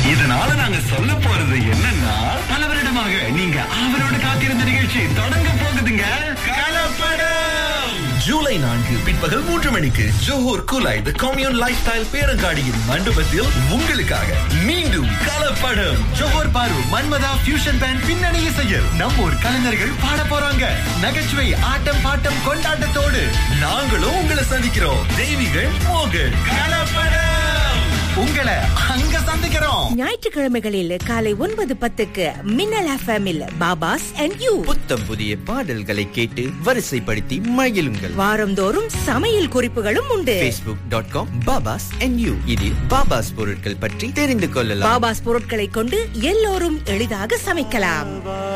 இதனால நாங்க சொல்ல போறது என்னன்னா பல வருடமாக நீங்க அவரோட காத்திருந்த நிகழ்ச்சி தொடங்க போகுதுங்க கலப்படம் ஜூலை நான்கு பிற்பகல் மூன்று மணிக்கு Johor Kulai the commune lifestyle பேரங்காடியின் மண்டபத்தில் உங்களுக்காக மீண்டும் கலப்படம் ஜோஹூர் பாரு மன்மதா ஃபியூஷன் பேண்ட் பின்னணி இசையில் நம்ம ஊர் கலைஞர்கள் பாட போறாங்க நகைச்சுவை ஆட்டம் பாட்டம் கொண்டாட்டத்தோடு நாங்களும் உங்களை சந்திக்கிறோம் தெய்வீகள் மோகன் கலப்படம் உங்களை அங்க சந்திக்கிறோம் ஞாயிற்றுக்கிழமைகளில் காலை ஒன்பது பத்துக்கு மின்னல் எஃப்எம்மில் பாபாஸ் அண்ட் யூ புத்தம் புதிய பாடல்களை கேட்டு வரிசைப்படுத்தி மகிழுங்கள் வாரந்தோறும் சமையல் குறிப்புகளும் உண்டு facebook.com dot com Baba's and you இதில் பாபாஸ் பொருட்கள் பற்றி தெரிந்து கொள்ளலாம் பாபாஸ் பொருட்களை கொண்டு எல்லோரும் எளிதாக சமைக்கலாம்